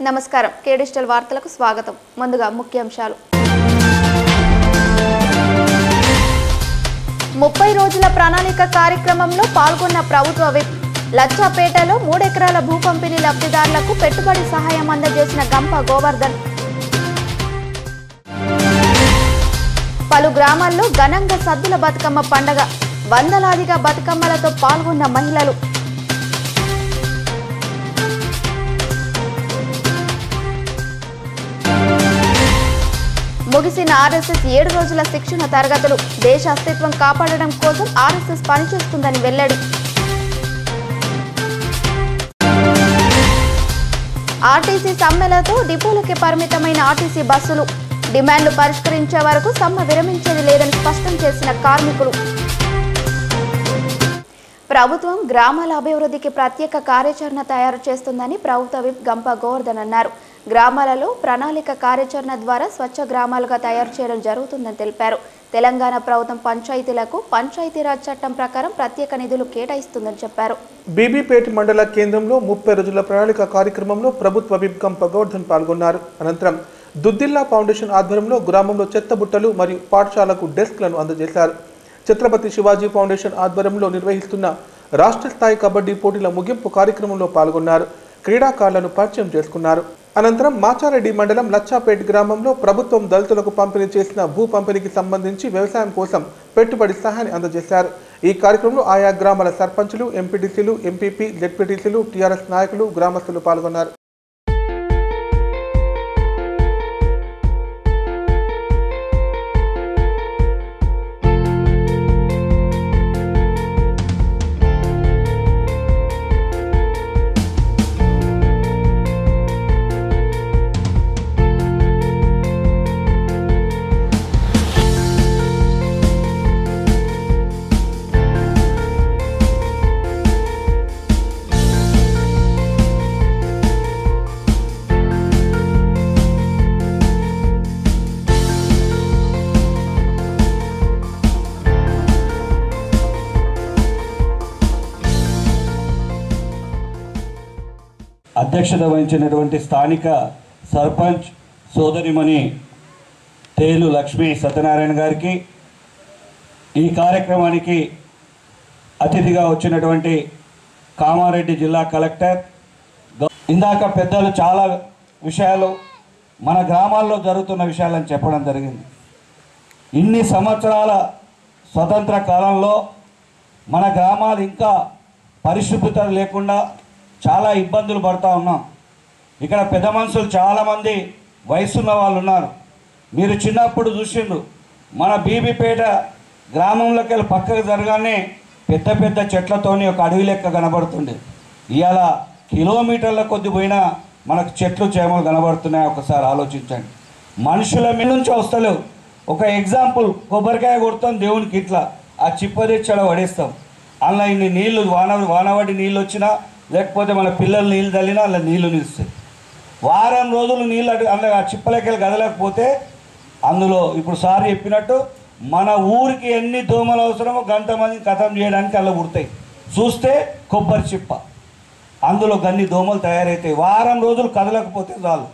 నమస్కారం కే డిజిటల్ వార్తలకు స్వాగతం ముందుగా ముఖ్యాంశాలు ముప్పై రోజుల ప్రణాళిక కార్యక్రమంలో పాల్గొన్న ప్రభుత్వ విప్ లచ్చాపేటలో మూడెకరాల భూ పంపిణీ లబ్ధిదారులకు పెట్టుబడి సహాయం అందజేసిన గంప గోవర్ధన్ పలు గ్రామాల్లో ఘనంగా సద్దుల బతుకమ్మ పండగ వందలాదిగా బతుకమ్మలతో పాల్గొన్న మహిళలు ముగిసిన ఆర్ఎస్ఎస్ ఏడు రోజుల శిక్షణ తరగతులు దేశ అస్తిత్వం కాపాడడం కోసం ఆర్ఎస్ఎస్ పనిచేస్తుందని వెల్లడి ఆర్టీసీ సమ్మెలతో డిపోలకే పరిమితమైన ఆర్టీసీ బస్సులు డిమాండ్లు పరిష్కరించే వరకు సమ్మె విరమించేది లేదని స్పష్టం చేసిన కార్మికులు ప్రభుత్వం గ్రామాల అభివృద్ధికి ప్రత్యేక కార్యాచరణ తయారు చేస్తుందని ప్రభుత్వ విప్ గంప గోవర్ధన్ అన్నారు గ్రామాలలో ప్రణాళిక కార్యాచరణ ద్వారా స్వచ్ఛ గ్రామాలుగా తయారు చేయడం జరుగుతుందని తెలిపారు తెలంగాణ ప్రభుత్వం పంచాయతీలకు పంచాయతీరాజ్ చట్టం ప్రకారం ప్రత్యేక నిధులు కేటాయిస్తుందని చెప్పారు బీబీపేట మండల కేంద్రంలో ముప్పై రోజుల ప్రణాళిక కార్యక్రమంలో ప్రభుత్వ విప్ గంప గోవర్ధన్ పాల్గొన్నారు అనంతరం దుద్దిల్లా ఫౌండేషన్ ఆధ్వర్యంలో గ్రామంలో చెత్త బుట్టలు మరియు పాఠశాలకు డెస్క్లను అందజేశారు ఛత్రపతి శివాజీ ఫౌండేషన్ ఆధ్వర్యంలో నిర్వహిస్తున్న రాష్ట్ర స్థాయి కబడ్డీ పోటీల ముగింపు కార్యక్రమంలో పాల్గొన్నారు క్రీడాకారులను పరిచయం చేసుకున్నారు అనంతరం మాచారెడ్డి మండలం లచ్చాపేట్ గ్రామంలో ప్రభుత్వం దళితులకు పంపిణీ చేసిన భూ పంపిణీకి సంబంధించి వ్యవసాయం కోసం పెట్టుబడి సహాయాన్ని అందజేశారు ఈ కార్యక్రమంలో ఆయా గ్రామాల సర్పంచులు ఎంపీటీసీలు ఎంపీపీ జెడ్పీటీసీలు టీఆర్ఎస్ నాయకులు గ్రామస్తులు పాల్గొన్నారు అధ్యక్షత వహించినటువంటి స్థానిక సర్పంచ్ సోదరిమణి తేలు లక్ష్మీ సత్యనారాయణ గారికి ఈ కార్యక్రమానికి అతిథిగా వచ్చినటువంటి కామారెడ్డి జిల్లా కలెక్టర్ గౌ- ఇందాక పెద్దలు చాలా విషయాలు మన గ్రామాల్లో జరుగుతున్న విషయాలని చెప్పడం జరిగింది ఇన్ని సంవత్సరాల స్వతంత్ర కాలంలో మన గ్రామాలు ఇంకా పరిశుభ్రత లేకుండా చాలా ఇబ్బందులు పడుతూ ఉన్నాం ఇక్కడ పెద్ద మనుషులు చాలామంది వయసున్న వాళ్ళు ఉన్నారు మీరు చిన్నప్పుడు చూసిండ్రు మన బీబీపేట గ్రామంలోకి వెళ్ళి పక్కకు జరగానే పెద్ద పెద్ద చెట్లతోని ఒక అడవి లెక్క కనబడుతుంది ఇవాళ కిలోమీటర్ల కొద్ది పోయినా మనకు చెట్లు చేమలు కనబడుతున్నాయి ఒకసారి ఆలోచించండి మనుషుల మీద నుంచి వస్తలేవు ఒక ఎగ్జాంపుల్ కొబ్బరికాయ కొడతాం దేవునికి ఇట్లా ఆ చిప్ప తెచ్చాడ పడేస్తాం అందులో ఇన్ని నీళ్లు వాన వానవాడి నీళ్ళు వచ్చినా లేకపోతే మన పిల్లలు నీళ్ళు తల్లినా అలా నీళ్లు నిలుస్తాయి వారం రోజులు నీళ్ళు అటు అందులో ఆ చిప్పలకెళ్ళి కదలకపోతే అందులో ఇప్పుడు సార్ చెప్పినట్టు మన ఊరికి ఎన్ని దోమలు అవసరమో గంట మంది కథం చేయడానికి అలా పుడతాయి చూస్తే కొబ్బరి చిప్ప అందులో గన్ని దోమలు తయారవుతాయి వారం రోజులు కదలకపోతే చాలు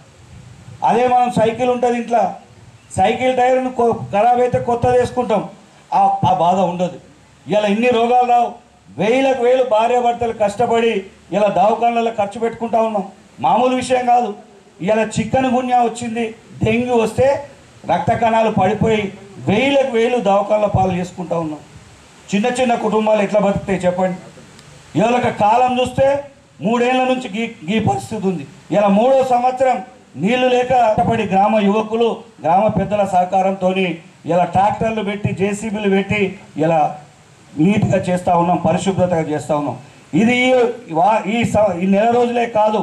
అదే మనం సైకిల్ ఉంటుంది ఇంట్లో సైకిల్ టైర్ను కొ- ఖరాబ్ అయితే కొత్తది వేసుకుంటాం ఆ ఆ బాధ ఉండదు ఇలా ఇన్ని రోగాలు రావు వేలకు వేలు భార్యాభర్తలు కష్టపడి ఇలా దవాఖానలలో ఖర్చు పెట్టుకుంటా ఉన్నాం మామూలు విషయం కాదు ఇలా చికెన్ గున్యా వచ్చింది డెంగ్యూ వస్తే రక్త కణాలు పడిపోయి వేలకు వేలు దవాఖానల పాలు చేసుకుంటా ఉన్నాం చిన్న చిన్న కుటుంబాలు ఎట్లా బతుకుతాయి చెప్పండి ఇవాళ కాలం చూస్తే మూడేళ్ల నుంచి గీ గీ పరిస్థితి ఉంది ఇలా మూడో సంవత్సరం నీళ్లు లేక కష్టపడి గ్రామ యువకులు గ్రామ పెద్దల సహకారంతో ఇలా ట్రాక్టర్లు పెట్టి జేసీబీలు పెట్టి ఇలా నీట్గా చేస్తూ ఉన్నాం పరిశుభ్రతగా చేస్తూ ఉన్నాం ఇది ఈ వా- ఈ స- ఈ నెల రోజులే కాదు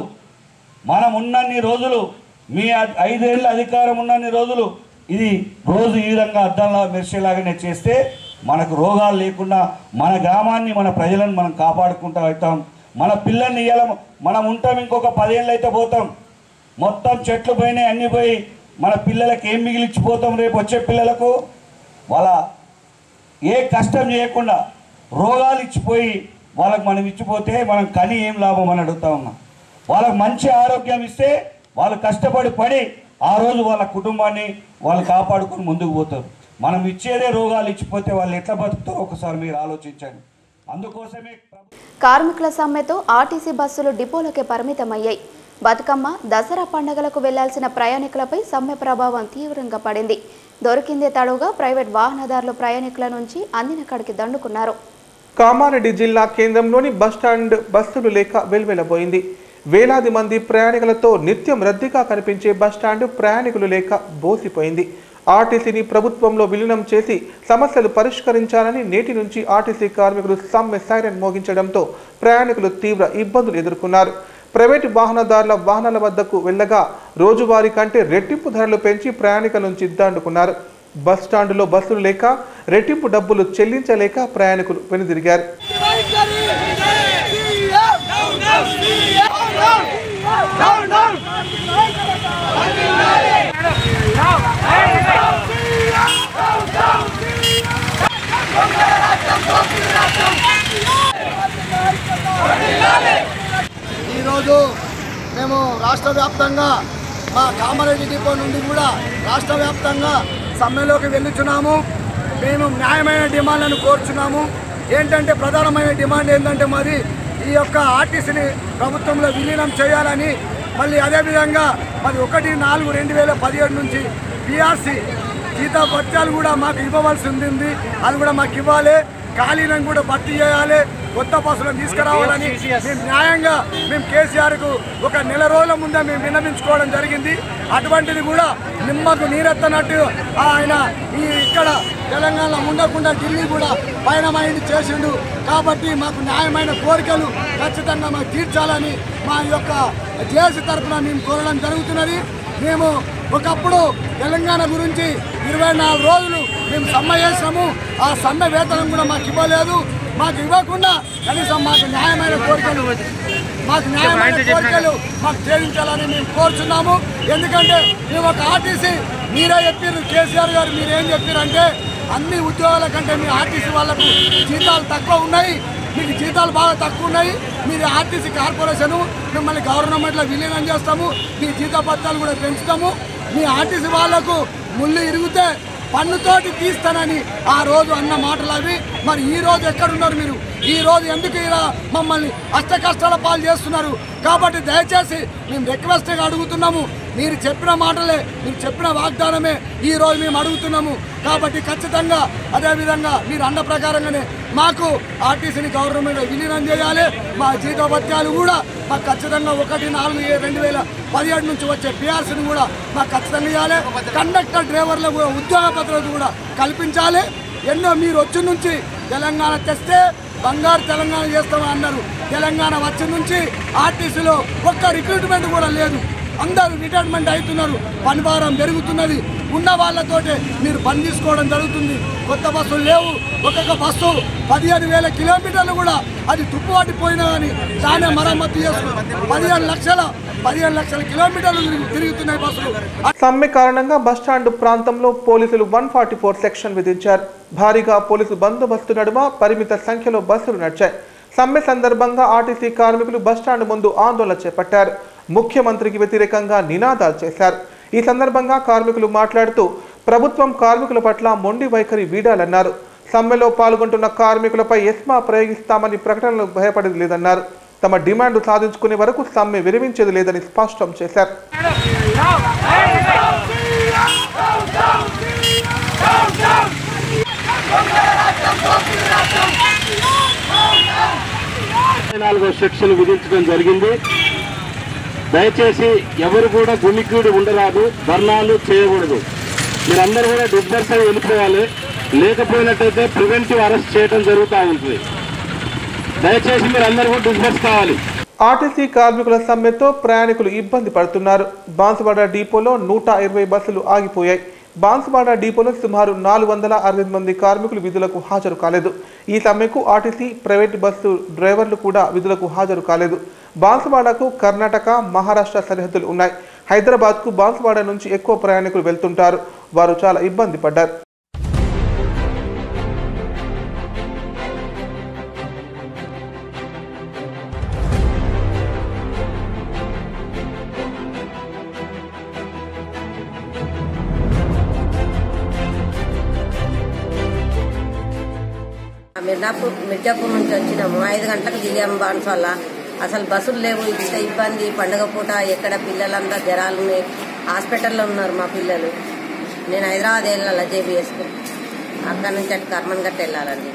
మనం ఉన్నన్ని రోజులు మీ ఐ- ఐదేళ్ళ అధికారం ఉన్నన్ని రోజులు ఇది రోజు ఈ విధంగా అద్దంలా మెరిసేలాగానే చేస్తే మనకు రోగాలు లేకుండా మన గ్రామాన్ని మన ప్రజలను మనం కాపాడుకుంటూ అవుతాం మన పిల్లల్ని ఇయ్యాల మనం ఉంటాం ఇంకొక పదేళ్ళు అయితే పోతాం మొత్తం చెట్లు పోయినాయి అన్నీ పోయి మన పిల్లలకి ఏం మిగిలిచ్చిపోతాం రేపు వచ్చే పిల్లలకు వాళ్ళ ఏ కష్టం చేయకుండా రోగాలు ఇచ్చిపోయి వాళ్ళకి మనం ఇచ్చిపోతే మనం కని ఏం లాభం అని అడుగుతా ఉన్నాం వాళ్ళకి మంచి ఆరోగ్యం ఇస్తే వాళ్ళు కష్టపడి పడి ఆ రోజు వాళ్ళ కుటుంబాన్ని వాళ్ళు కాపాడుకొని ముందుకు పోతారు మనం ఇచ్చేదే రోగాలు ఇచ్చిపోతే వాళ్ళు ఎట్లా బతుకుతారో ఒకసారి మీరు ఆలోచించండి అందుకోసమే ప్రభు- కార్మికుల సమ్మెతో ఆర్టీసీ బస్సులు డిపోలకే పరిమితమయ్యాయి బతుకమ్మ దసరా పండుగలకు వెళ్లాల్సిన ప్రయాణికులపై సమ్మె ప్రభావం తీవ్రంగా పడింది దొరికిందే తడుగా ప్రైవేట్ వాహనదారులు ప్రయాణికుల నుంచి అందిన కాడికి దండుకున్నారు కామారెడ్డి జిల్లా కేంద్రంలోని బస్టాండ్ బస్సులు లేక వెల్వెలబోయింది వేలాది మంది ప్రయాణికులతో నిత్యం రద్దీగా కనిపించే బస్టాండ్ ప్రయాణికులు లేక బోసిపోయింది ఆర్టీసీని ప్రభుత్వంలో విలీనం చేసి సమస్యలు పరిష్కరించాలని నేటి నుంచి ఆర్టీసీ కార్మికులు సమ్మె సైరన్ మోగించడంతో ప్రయాణికులు తీవ్ర ఇబ్బందులు ఎదుర్కొన్నారు ప్రైవేటు వాహనదారుల వాహనాల వద్దకు వెళ్ళగా రోజువారీ కంటే రెట్టింపు ధరలు పెంచి ప్రయాణికుల నుంచి దండుకున్నారు బస్ స్టాండులో బస్సులు లేక రెట్టింపు డబ్బులు చెల్లించలేక ప్రయాణికులు వెనుదిరిగారు ఈరోజు మేము రాష్ట్ర వ్యాప్తంగా మా కామారెడ్డి డిపో నుండి కూడా రాష్ట్ర వ్యాప్తంగా సమ్మెలోకి వెళ్ళుచున్నాము మేము న్యాయమైన డిమాండ్లను కోరుచున్నాము ఏంటంటే ప్రధానమైన డిమాండ్ ఏంటంటే మరి ఈ యొక్క ఆర్టీసీని ప్రభుత్వంలో విలీనం చేయాలని మళ్ళీ అదేవిధంగా మరి ఒకటి నాలుగు రెండు వేల పదిహేడు నుంచి పిఆర్సీ జీతా భత్యాలు కూడా మాకు ఇవ్వవలసి ఉంది అది కూడా మాకు ఇవ్వాలి ఖాళీలను కూడా భర్తీ చేయాలి కొత్త బస్సులను తీసుకురావాలని మేము న్యాయంగా మేము కేసీఆర్కు ఒక నెల రోజుల ముందే మేము విన్నవించుకోవడం జరిగింది అటువంటిది కూడా నిమ్మకు నీరెత్తనట్టు ఆయన ఈ ఇక్కడ తెలంగాణలో ఉండకుండా ఢిల్లీ కూడా పయనమైంది చేసిండు కాబట్టి మాకు న్యాయమైన కోరికలు ఖచ్చితంగా మాకు తీర్చాలని మా యొక్క జేసీ తరఫున మేము కోరడం జరుగుతున్నది మేము ఒకప్పుడు తెలంగాణ గురించి ఇరవై నాలుగు రోజులు మేము సమ్మె చేసినాము ఆ సమ్మె వేతనం కూడా మాకు ఇవ్వలేదు మాకు ఇవ్వకుండా కనీసం మాకు న్యాయమైన కోరికలు మాకు న్యాయమైన కోరికలు మాకు ఛేదించాలని మేము కోరుచున్నాము ఎందుకంటే మేము ఒక ఆర్టీసీ మీరే చెప్పారు కేసీఆర్ గారు మీరేం చెప్పారంటే అన్ని ఉద్యోగాల కంటే మీ ఆర్టీసీ వాళ్ళకు జీతాలు తక్కువ ఉన్నాయి మీకు జీతాలు బాగా తక్కువ ఉన్నాయి మీరు ఆర్టీసీ కార్పొరేషన్ మిమ్మల్ని గవర్నమెంట్లో విలీనం చేస్తాము మీ జీత భత్యాలు కూడా పెంచుతాము మీ ఆర్టీసీ వాళ్లకు ముళ్ళు ఇరిగితే పన్నుతోటి తీస్తానని ఆ రోజు అన్న మాటలు అవి మరి ఈ రోజు ఎక్కడున్నారు మీరు ఈ రోజు ఎందుకు ఇలా మమ్మల్ని అష్ట కష్టాల పాలు చేస్తున్నారు కాబట్టి దయచేసి మేము రిక్వెస్ట్గా అడుగుతున్నాము మీరు చెప్పిన మాటలే మీరు చెప్పిన వాగ్దానమే ఈ రోజు మేము అడుగుతున్నాము కాబట్టి ఖచ్చితంగా అదేవిధంగా మీరు అన్న ప్రకారంగానే మాకు ఆర్టీసీని గవర్నమెంట్ విలీనం చేయాలి మా జీతభత్యాలు కూడా మాకు ఖచ్చితంగా ఒకటి నాలుగు ఏ- రెండు వేల పదిహేడు నుంచి వచ్చే పిఆర్సీని కూడా మాకు ఖచ్చితంగా ఇవ్వాలి కండక్టర్ డ్రైవర్లకు కూడా ఉద్యోగ భద్రత కూడా కల్పించాలి ఎన్నో మీరు వచ్చి నుంచి తెలంగాణ తెస్తే బంగారు తెలంగాణ చేస్తామని అన్నారు తెలంగాణ వచ్చి నుంచి ఆర్టీసీలో ఒక్క రిక్రూట్మెంట్ కూడా లేదు అందరూ రిటైర్మెంట్ అవుతున్నారు పని భారం పెరుగుతున్నది ఉన్న వాళ్ళతోటే మీరు పని తీసుకోవడం జరుగుతుంది కొత్త బస్సులు లేవు ఒక్కొక్క బస్సు పదిహేను వేల కిలోమీటర్లు కూడా అది తుప్పువాటిపోయినా కానీ దానే మరమ్మతు చేసుకున్నాం పదిహేను లక్షల పదిహేను లక్షల కిలోమీటర్లు తిరుగు- తిరుగుతున్నాయి బస్సులు సమ్మె కారణంగా బస్టాండ్ ప్రాంతంలో పోలీసులు వన్ ఫార్టీ ఫోర్ సెక్షన్ విధించారు భారీగా పోలీసు బందోబస్తు నడుమ పరిమిత సంఖ్యలో బస్సులు నడిచాయి సమ్మె సందర్భంగా ఆర్టీసీ కార్మికులు బస్టాండ్ ముందు ఆందోళన చేపట్టారు ముఖ్యమంత్రికి వ్యతిరేకంగా నినాదాలు చేశారు ఈ సందర్భంగా కార్మికులు మాట్లాడుతూ ప్రభుత్వం కార్మికుల పట్ల మొండి వైఖరి వీడాలన్నారు సమ్మెలో పాల్గొంటున్న కార్మికులపై ఎస్మా ప్రయోగిస్తామని ప్రకటనలు భయపడేది లేదన్నారు తమ డిమాండ్ సాధించుకునే వరకు సమ్మె విరమించేది లేదని స్పష్టం చేశారు నాలుగో సెక్షన్ విధించడం జరిగింది దయచేసి ఎవరు కూడా గుమికూడి ఉండరాదు ధర్నాలు చేయకూడదు మీరందరూ కూడా డిస్బర్స్ అయి వెళ్ళిపోవాలి లేకపోయినట్టయితే ప్రివెంటివ్ అరెస్ట్ చేయడం జరుగుతూ ఉంటుంది దయచేసి మీరు అందరూ కూడా డిస్బర్స్ కావాలి ఆర్టీసీ కార్మికుల సమ్మెతో ప్రయాణికులు ఇబ్బంది పడుతున్నారు బాన్సువాడ డిపోలో నూట ఇరవై బస్సులు ఆగిపోయాయి బాన్సువాడ డిపోలో సుమారు నాలుగు వందల అరవై మంది కార్మికులు విధులకు హాజరు కాలేదు ఈ సమ్మెకు ఆర్టీసీ ప్రైవేట్ బస్సు డ్రైవర్లు కూడా విధులకు హాజరు కాలేదు బాన్సువాడకు కర్ణాటక మహారాష్ట్ర సరిహద్దులు ఉన్నాయి హైదరాబాద్కు బాన్సువాడ నుంచి ఎక్కువ ప్రయాణికులు వెళ్తుంటారు వారు చాలా ఇబ్బంది పడ్డారు మిర్జాపూర్ మిర్జాపూర్ నుంచి వచ్చినాము ఐదు గంటలకు దిగాము బాన్సోళ్ళ అసలు బస్సులు లేవు ఇంత ఇబ్బంది పండగ పూట ఎక్కడ పిల్లలంతా జ్వరాలు ఉన్నాయి హాస్పిటల్లో ఉన్నారు మా పిల్లలు నేను హైదరాబాద్ వెళ్ళాలి జేబీఎస్కు అక్కడ నుంచి అటు కర్మన్ గట్ట వెళ్ళాలండి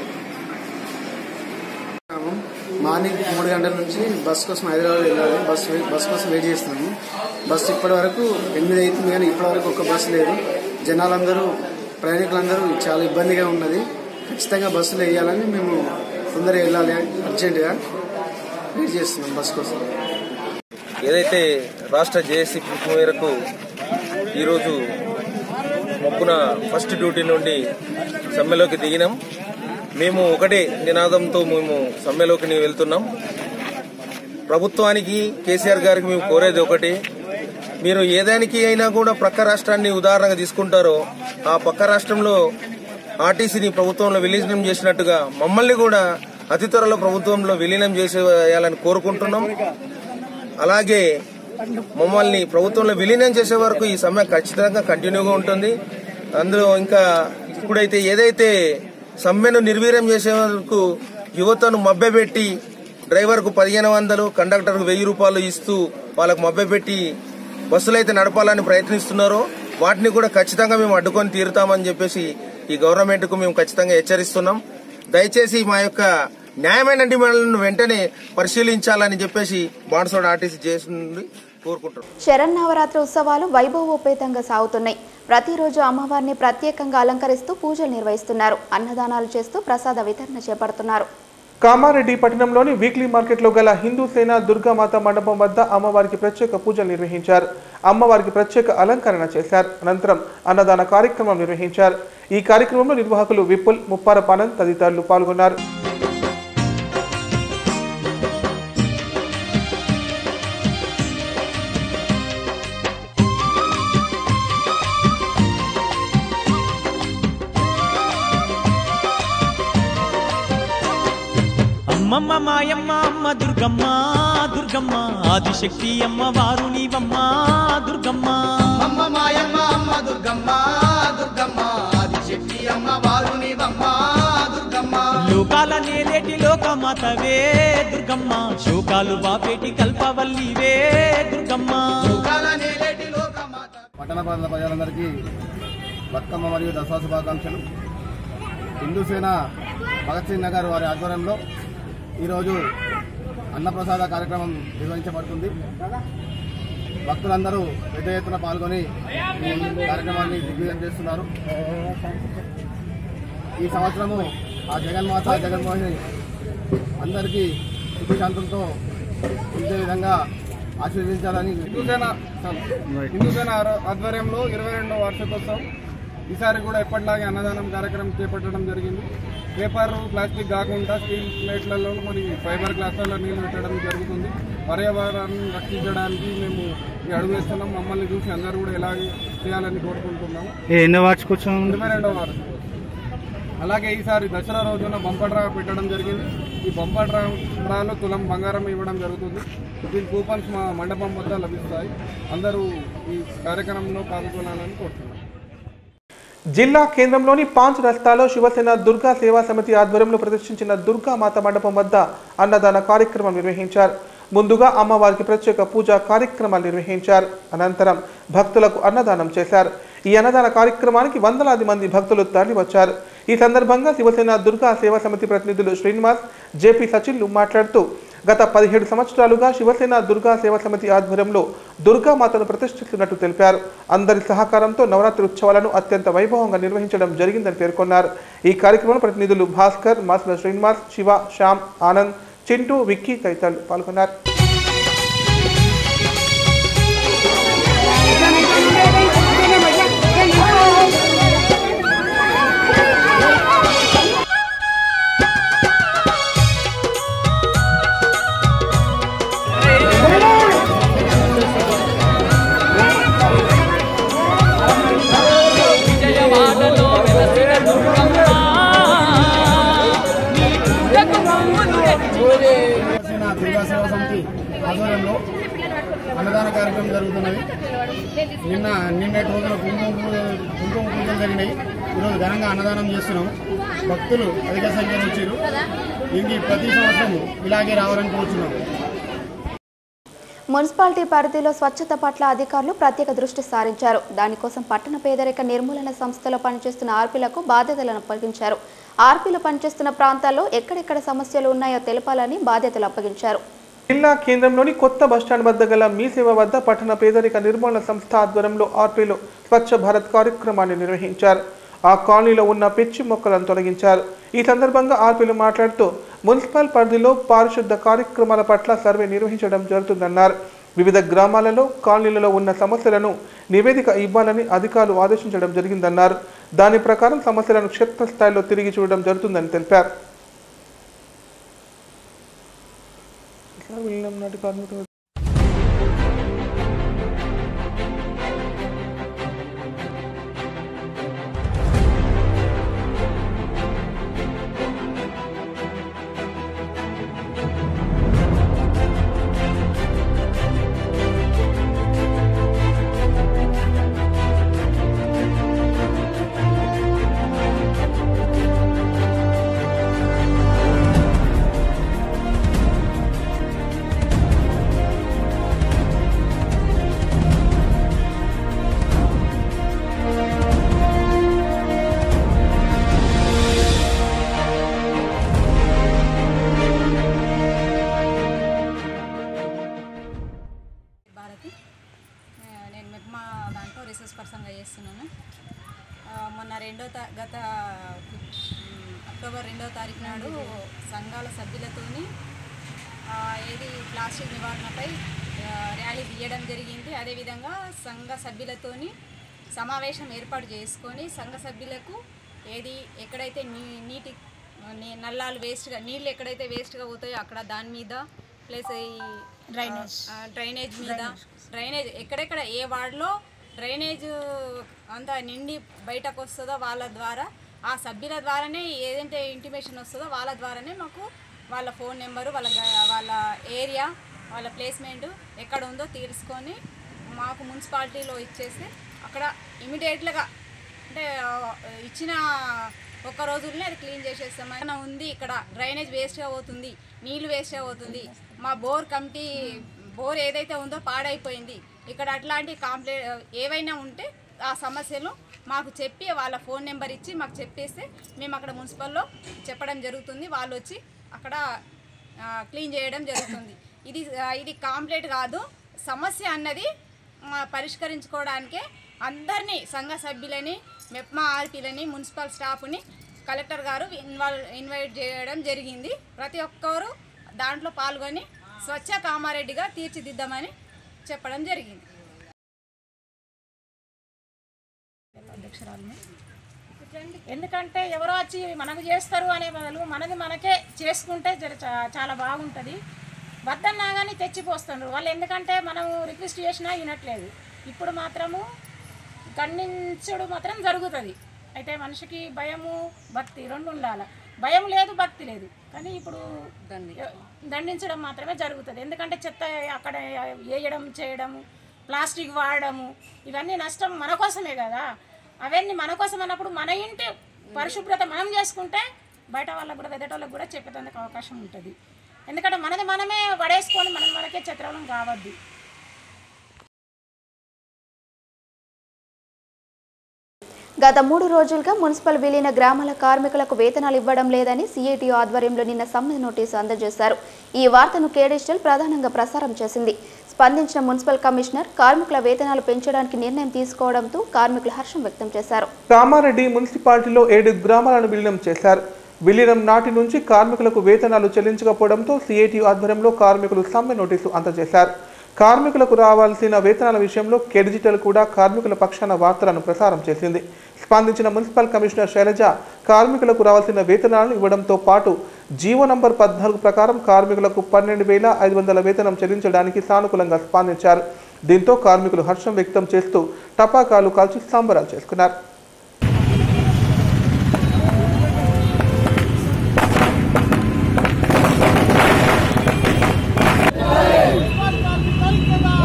మార్నింగ్ మూడు గంటల నుంచి బస్ కోసం హైదరాబాద్ వెళ్ళాలి బస్ వే- బస్ కోసం వెయిట్ చేస్తున్నాము బస్సు ఇప్పటి వరకు ఎనిమిది అవుతుంది కానీ ఇప్పటి వరకు ఒక్క బస్సు లేదు జనాలందరూ ప్రయాణికులందరూ చాలా ఇబ్బందిగా ఉన్నది ఖచ్చితంగా బస్సులు వేయాలని మేము తొందరగా వెళ్ళాలి అర్జెంటుగా వెయిట్ చేస్తున్నాం బస్ కోసం ఏదైతే రాష్ట్ర జేఏసీ పిలుపు మేరకు ఈరోజు మొక్కున ఫస్ట్ డ్యూటీ నుండి సమ్మెలోకి దిగినాం మేము ఒకటే నినాదంతో మేము సమ్మెలోకి వెళ్తున్నాం ప్రభుత్వానికి కేసీఆర్ గారికి మేము కోరేది ఒకటి మీరు ఏదానికి అయినా కూడా పక్క రాష్ట్రాన్ని ఉదాహరణగా తీసుకుంటారో ఆ పక్క రాష్ట్రంలో ఆర్టీసీని ప్రభుత్వంలో విలీనం చేసినట్టుగా మమ్మల్ని కూడా అతి త్వరలో ప్రభుత్వంలో విలీనం చేసేయాలని కోరుకుంటున్నాం అలాగే మమ్మల్ని ప్రభుత్వంలో విలీనం చేసే వరకు ఈ సమ్మె ఖచ్చితంగా కంటిన్యూగా ఉంటుంది అందులో ఇంకా ఇప్పుడైతే ఏదైతే సమ్మెను నిర్వీర్యం చేసే వరకు యువతను మభ్యపెట్టి డ్రైవర్కు పదిహేను వందలు కండక్టర్కు వెయ్యి రూపాయలు ఇస్తూ వాళ్ళకు మభ్యపెట్టి బస్సులు అయితే నడపాలని ప్రయత్నిస్తున్నారో వాటిని కూడా ఖచ్చితంగా మేము అడ్డుకొని తీరుతామని చెప్పేసి ఈ గవర్నమెంట్ కు మేము ఖచ్చితంగా హెచ్చరిస్తున్నాం దయచేసి మా యొక్క న్యాయమైన డిమాండ్లను వెంటనే పరిశీలించాలని చెప్పేసి బాన్సోడ ఆర్టీసీ చేసింది కోరుకుంటున్నాం శరన్నవరాత్రి ఉత్సవాలు వైభవోపేతంగా సాగుతున్నాయి ప్రతిరోజు అమ్మవారిని ప్రత్యేకంగా అలంకరిస్తూ పూజలు నిర్వహిస్తున్నారు అన్నదానాలు చేస్తూ ప్రసాద వితరణ చేపడుతున్నారు కామారెడ్డి పట్టణంలోని వీక్లీ మార్కెట్లో గల హిందూ సేన దుర్గామాత మండపం వద్ద అమ్మవారికి ప్రత్యేక పూజలు నిర్వహించారు అమ్మవారికి ప్రత్యేక అలంకరణ చేశారు అనంతరం అన్నదాన కార్యక్రమం నిర్వహించారు ఈ కార్యక్రమంలో నిర్వాహకులు విపుల్ ముప్పారప్ ఆనంద్ తదితరులు పాల్గొన్నారు అమ్మమ్మ మాయమ్మ అమ్మ దుర్గమ్మ దుర్గమ్మ ఆదిశక్తి అమ్మ వారు నీవమ్మ దుర్గమ్మ అమ్మ మాయమ్మ అమ్మ దుర్గమ్మ దుర్గమ్మ ఆదిశక్తి అమ్మ వారునివమ్మ దుర్గమ్మ లోకాల నేలేటి లోకమాతవే దుర్గమ్మ శోకాలు బాపేటి కల్పవల్లివే దుర్గమ్మ లోకాల నేలేటి లోకమాత పట్టణ ప్రాంత ప్రజలందరికీ బతుకమ్మ మరియు దసరా శుభాకాంక్షలు హిందూ సేన భగత్ సింగ్ నగర్ వారి ఆధ్వర్యంలో ఈరోజు అన్నప్రసాద కార్యక్రమం నిర్వహించబడుతుంది భక్తులందరూ పెద్ద ఎత్తున పాల్గొని ఈ కార్యక్రమాన్ని దిగ్విజయం చేస్తున్నారు ఈ సంవత్సరము ఆ జగన్మాత జగన్మోహిని అందరికీ సుఖశాంతులతో ఉండే విధంగా ఆశీర్వదించాలని హిందూ సేన హిందూ సేన ఆరో- ఆధ్వర్యంలో ఇరవై రెండో వార్షికోత్సవం ఈసారి కూడా ఎప్పటిలాగే అన్నదానం కార్యక్రమం చేపట్టడం జరిగింది పేపర్ ప్లాస్టిక్ కాకుండా స్టీల్ ప్లేట్లలో మరి ఫైబర్ గ్లాసులలో నీళ్లు పెట్టడం జరుగుతుంది పర్యావరణాన్ని రక్షించడానికి మేము ఈ అడుగు వేస్తున్నాం మమ్మల్ని చూసి అందరూ కూడా ఎలాగే చేయాలని కోరుకుంటున్నాము ఎన్నో వార్షికోత్సవం ఇరవై రెండవ వారం అలాగే ఈసారి దసరా రోజున బంపర్ డ్రా పెట్టడం జరిగింది ఈ బంపర్ డ్రా డ్రాలో తులం బంగారం ఇవ్వడం జరుగుతుంది దీని కూపన్స్ మా మండపం వద్ద లభిస్తాయి అందరూ ఈ కార్యక్రమంలో పాల్గొనాలని కోరుతున్నాం జిల్లా కేంద్రంలోని పాంచ్ రస్తాలో శివసేన దుర్గా సేవా సమితి ఆధ్వర్యంలో ప్రదర్శించిన దుర్గా మాత మండపం వద్ద అన్నదాన కార్యక్రమం నిర్వహించారు ముందుగా అమ్మవారికి ప్రత్యేక పూజా కార్యక్రమాలు నిర్వహించారు అనంతరం భక్తులకు అన్నదానం చేశారు ఈ అన్నదాన కార్యక్రమానికి వందలాది మంది భక్తులు తరలివచ్చారు ఈ సందర్భంగా శివసేన దుర్గా సేవా సమితి ప్రతినిధులు శ్రీనివాస్ జేపీ సచిన్లు మాట్లాడుతూ గత పదిహేడు సంవత్సరాలుగా శివసేన దుర్గా సేవా సమితి ఆధ్వర్యంలో దుర్గా మాతను ప్రతిష్ఠిస్తున్నట్టు తెలిపారు అందరి సహకారంతో నవరాత్రి ఉత్సవాలను అత్యంత వైభవంగా నిర్వహించడం జరిగిందని పేర్కొన్నారు ఈ కార్యక్రమంలో ప్రతినిధులు భాస్కర్ మాస్ల శ్రీనివాస్ శివ శ్యామ్ ఆనంద్ చింటూ విక్కీ తదితరులు పాల్గొన్నారు శివసేన దుర్గా సేవా సమితి అన్నదాన కార్యక్రమం జరుగుతున్నది నిన్న నిన్నటి రోజున కుంకుమ పూజ- కుంకుమ పూజలు జరిగినాయి ఈరోజు ఘనంగా అన్నదానం చేస్తున్నాం భక్తులు అధిక సంఖ్యలో వచ్చారు దీనికి ప్రతి సంవత్సరం ఇలాగే రావాలని కోరుచున్నాం మున్సిపాలిటీ పరిధిలో స్వచ్ఛత పట్ల అధికారులు ప్రత్యేక దృష్టి సారించారు దానికోసం పట్టణ పేదరిక నిర్మూలన సంస్థలో పనిచేస్తున్న ఆర్పీలకు బాధ్యతలను అప్పగించారు ఆర్పీలు పనిచేస్తున్న ప్రాంతాల్లో ఎక్కడెక్కడ సమస్యలు ఉన్నాయో తెలపాలని బాధ్యతలు అప్పగించారు జిల్లా కేంద్రంలోని కొత్త బస్టాండ్ వద్ద గల మీ సేవ వద్ద పట్టణ పేదరిక నిర్మూలన సంస్థ ఆధ్వర్యంలో ఆర్పీలు స్వచ్ఛ భారత్ కార్యక్రమాన్ని నిర్వహించారు ఆ కాలనీలో ఉన్న పిచ్చి మొక్కలను తొలగించారు ఈ సందర్భంగా ఆర్పీలు మాట్లాడుతూ మున్సిపల్ పరిధిలో పారిశుద్ధ కార్యక్రమాల పట్ల సర్వే నిర్వహించడం జరుగుతుందన్నారు వివిధ గ్రామాలలో కాలనీలలో ఉన్న సమస్యలను నివేదిక ఇవ్వాలని అధికారులు ఆదేశించడం జరిగిందన్నారు దాని ప్రకారం సమస్యలను క్షేత్రస్థాయిలో తిరిగి చూడడం జరుగుతుందని తెలిపారు ఇట్లా వెళ్ళినాం నాటి కార్మికులు భారతి ఆ, నేను మెప్మా దాంట్లో రీసెర్చ్ పర్సన్గా చేస్తున్నాను ఆ, మొన్న రెండో తా గత ఉమ్, అక్టోబర్ రెండో తారీఖు నాడు సంఘాల సభ్యులతోని ఆ, ఏది ప్లాస్టిక్ నివారణపై ఆ, ర్యాలీ తీయడం జరిగింది అదేవిధంగా సంఘ సభ్యులతోని సమావేశం ఏర్పాటు చేసుకొని సంఘ సభ్యులకు ఏది ఎక్కడైతే నీ నీటి నీ- నల్లాలు వేస్ట్గా నీళ్ళు ఎక్కడైతే వేస్ట్గా పోతాయో అక్కడ దాని మీద ప్లస్ ఈ డ్రైనేజ్ డ్రైనేజ్ మీద డ్రైనేజ్ ఎక్కడెక్కడ ఏ వార్డులో డ్రైనేజ్ అంతా నిండి బయటకు వస్తుందో వాళ్ళ ద్వారా ఆ సభ్యుల ద్వారానే ఏదైతే ఇంటిమేషన్ వస్తుందో వాళ్ళ ద్వారానే మాకు వాళ్ళ ఫోన్ నెంబరు వాళ్ళ గ- వాళ్ళ ఏరియా వాళ్ళ ప్లేస్మెంట్ ఎక్కడ ఉందో తెలుసుకొని మాకు మున్సిపాలిటీలో ఇచ్చేస్తే అక్కడ ఇమీడియట్గా అంటే ఆ, ఇచ్చిన ఒక్క రోజుల్లోనే అది క్లీన్ చేసేస్తాం ఏమైనా ఉంది ఇక్కడ డ్రైనేజ్ వేస్ట్గా పోతుంది నీళ్లు వేస్ట్గా పోతుంది మా బోర్ కమిటీ బోర్ ఏదైతే ఉందో పాడైపోయింది ఇక్కడ అట్లాంటి కాంప్లే ఏవైనా ఉంటే ఆ సమస్యలు మాకు చెప్పి వాళ్ళ ఫోన్ నెంబర్ ఇచ్చి మాకు చెప్పేస్తే మేము అక్కడ మున్సిపల్లో చెప్పడం జరుగుతుంది వాళ్ళు వచ్చి అక్కడ ఆ, క్లీన్ చేయడం జరుగుతుంది ఇది ఆ, ఇది కాంప్లీట్ కాదు సమస్య అన్నది ఆ, పరిష్కరించుకోవడానికే అందరినీ సంఘ సభ్యులని మెప్మా ఆర్పీలని మున్సిపల్ స్టాఫ్ని కలెక్టర్ గారు ఇన్వాల్వ్ ఇన్వైట్ చేయడం జరిగింది ప్రతి ఒక్కరు దాంట్లో పాల్గొని స్వచ్ఛ కామారెడ్డిగా తీర్చిదిద్దామని చెప్పడం జరిగింది అధ్యక్షురాలని ఎందుకంటే ఎవరో వచ్చి మనకు చేస్తారు అనే బదులు మనది మనకే చేసుకుంటే జర చా- చాలా బాగుంటుంది వద్దన్నా కానీ తెచ్చిపోస్తున్నారు వాళ్ళు ఎందుకంటే మనం రిక్వెస్ట్ చేసినా వినట్లేదు ఇప్పుడు మాత్రము ఖండించడు మాత్రం జరుగుతుంది అయితే మనిషికి భయము భక్తి రెండు ఉండాలి భయం లేదు భక్తి లేదు కానీ ఇప్పుడు దండించడం మాత్రమే జరుగుతుంది ఎందుకంటే చెత్త అక్కడ వేయడం చేయడం ప్లాస్టిక్ వాడడము ఇవన్నీ నష్టం మన కోసమే కదా అవన్నీ మన కోసం అన్నప్పుడు మన ఇంటి పరిశుభ్రత మనం చేసుకుంటే బయట వాళ్ళకు కూడా ఎదటోళ్ళకి కూడా చెప్పేందుకు అవకాశం ఉంటుంది ఎందుకంటే మనది మనమే పడేసుకొని మనం మనకే చిత్రవలం కావద్దు గత మూడు రోజులుగా మున్సిపల్ విలీన గ్రామాల కార్మికులకు వేతనాలు ఇవ్వడం లేదని సిఐటి ఆధ్వర్యంలో నిన్న సమ్మె నోటీసు అందజేశారు ఈ వార్తను కేడిజిటల్ ప్రధానంగా ప్రసారం చేసింది స్పందించిన మున్సిపల్ కమిషనర్ కార్మికుల వేతనాలు పెంచడానికి నిర్ణయం తీసుకోవడంతో కార్మికులు హర్షం వ్యక్తం చేశారు కామారెడ్డి మున్సిపాలిటీలో ఏడు గ్రామాలను విలీనం చేశారు విలీనం నాటి నుంచి కార్మికులకు వేతనాలు చెల్లించకపోవడంతో సిఐటి ఆధ్వర్యంలో కార్మికులు సమ్మె నోటీసు అందజేశారు కార్మికులకు రావాల్సిన వేతనాల విషయంలో కెడిజిటల్ కూడా కార్మికుల పక్షాన వార్తలను ప్రసారం చేసింది స్పందించిన మున్సిపల్ కమిషనర్ శైలజ కార్మికులకు రావాల్సిన వేతనాలను ఇవ్వడంతో పాటు జీవో నంబర్ పద్నాలుగు ప్రకారం కార్మికులకు పన్నెండు వేల ఐదు వందల వేతనం చెల్లించడానికి సానుకూలంగా స్పందించారు దీంతో కార్మికులు హర్షం వ్యక్తం చేస్తూ టపాకాలు కాల్చి సంబరాలు చేసుకున్నారు కార్మిక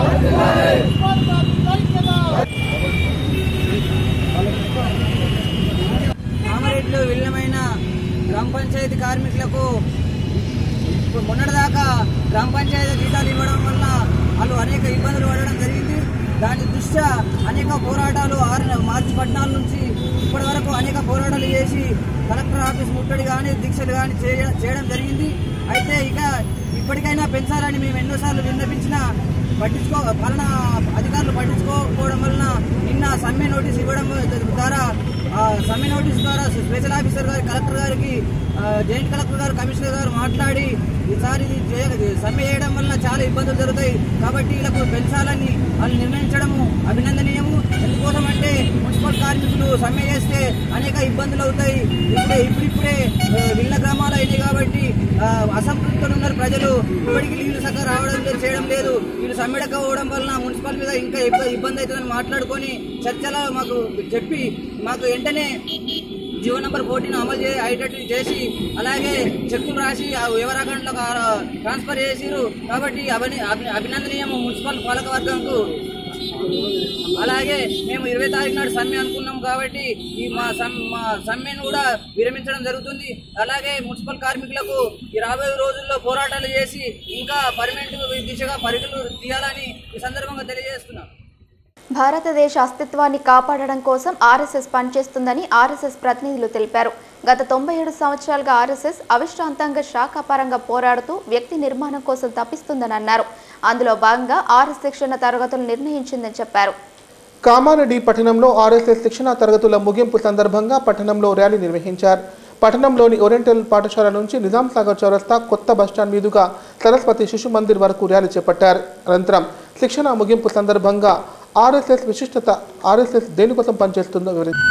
ఇబ్బందులు పడడం జరిగింది దాని దృష్ట్యా అనేక పోరాటాలు ఆరు మార్చి పద్నాలుగు నుంచి ఇప్పటి వరకు అనేక పోరాటాలు చేసి కలెక్టర్ ఆఫీస్ ముట్టడి కానీ దీక్షలు కానీ చేయ- చేయడం జరిగింది అయితే ఇక ఇప్పటికైనా పెంచాలని మేము ఎన్నోసార్లు విన్నపించినా పట్టించుకో పాలన అధికారులు పట్టించుకోకపోవడం వలన నిన్న సమ్మె నోటీస్ ఇవ్వడం ద్వారా ఆ సమ్మె నోటీస్ ద్వారా స్పెషల్ ఆఫీసర్ గారు కలెక్టర్ గారికి ఆ, జాయింట్ కలెక్టర్ గారు కమిషనర్ గారు మాట్లాడి ఈసారి ఇది చేయ- సమ్మె చేయడం వలన చాలా ఇబ్బందులు జరుగుతాయి కాబట్టి వీళ్ళకు పెంచాలని వాళ్ళు నిర్ణయించడము అభినందనీయము ఎందుకోసం అంటే మున్సిపల్ కార్మికులు సమ్మె చేస్తే అనేక ఇబ్బందులు అవుతాయి ఇప్పుడే ఇప్పుడిప్పుడే ఆ, విల్ల గ్రామాలు అయినాయి కాబట్టి ఆ, అసంతృప్తులు ఉన్నారు ప్రజలు ఇప్పటికీ నీళ్లు సక్క రావడం లేదు చేయడం లేదు వీళ్ళు సమ్మెడక పోవడం వలన మున్సిపల్ మీద ఇంకా ఇబ్బ- ఇబ్బంది అవుతుందని మాట్లాడుకొని చర్చలో మాకు చెప్పి మాకు వెంటనే జీవో నంబర్ ఫోర్టీన్ అమలు చే అయ్యేటట్టు చేసి అలాగే చెక్కులు రాసి ఆ ఎవరి అకౌంట్లకు ట్రాన్స్ఫర్ చేసిరు కాబట్టి అభిని అభి- అభినందనీయము మున్సిపల్ పాలకవర్గంకు అలాగే మేము ఇరవై తారీఖు నాడు సమ్మె అనుకున్నాం కాబట్టి ఈ మా సమ్- మా సమ్మెను కూడా విరమించడం జరుగుతుంది అలాగే మున్సిపల్ కార్మికులకు ఈ రాబోయే రోజుల్లో పోరాటాలు చేసి ఇంకా పర్మనెంట్ దిశగా పరుగులు తీయాలని ఈ సందర్భంగా తెలియజేస్తున్నాం భారతదేశ అస్తిత్వాన్ని కాపాడడం కోసం ఆర్ఎస్ఎస్ పనిచేస్తుందని ఆర్ఎస్ఎస్ ప్రతినిధులు తెలిపారు గత తొంభై ఏడు సంవత్సరాలుగా ఆర్ఎస్ఎస్ అవిశ్రాంతంగా శాఖాపరంగా పోరాడుతూ వ్యక్తి నిర్మాణం కోసం తప్పిస్తుందని అన్నారు అందులో భాగంగా ఆర్ఎస్ శిక్షణ తరగతులు నిర్ణయించిందని చెప్పారు కామారెడ్డి పట్టణంలో ఆర్ఎస్ఎస్ శిక్షణా తరగతుల ముగింపు సందర్భంగా పట్టణంలో ర్యాలీ నిర్వహించారు పట్టణంలోని ఓరియంటల్ పాఠశాల నుంచి నిజాం సాగర్ చౌరస్తా కొత్త బస్టాండ్ మీదుగా సరస్వతి శిశు మందిర్ వరకు ర్యాలీ చేపట్టారు అనంతరం శిక్షణ ముగింపు సందర్భంగా ఆర్ఎస్ఎస్ విశిష్టత ఆర్ఎస్ఎస్ దేనికోసం పనిచేస్తుందో వివరించారు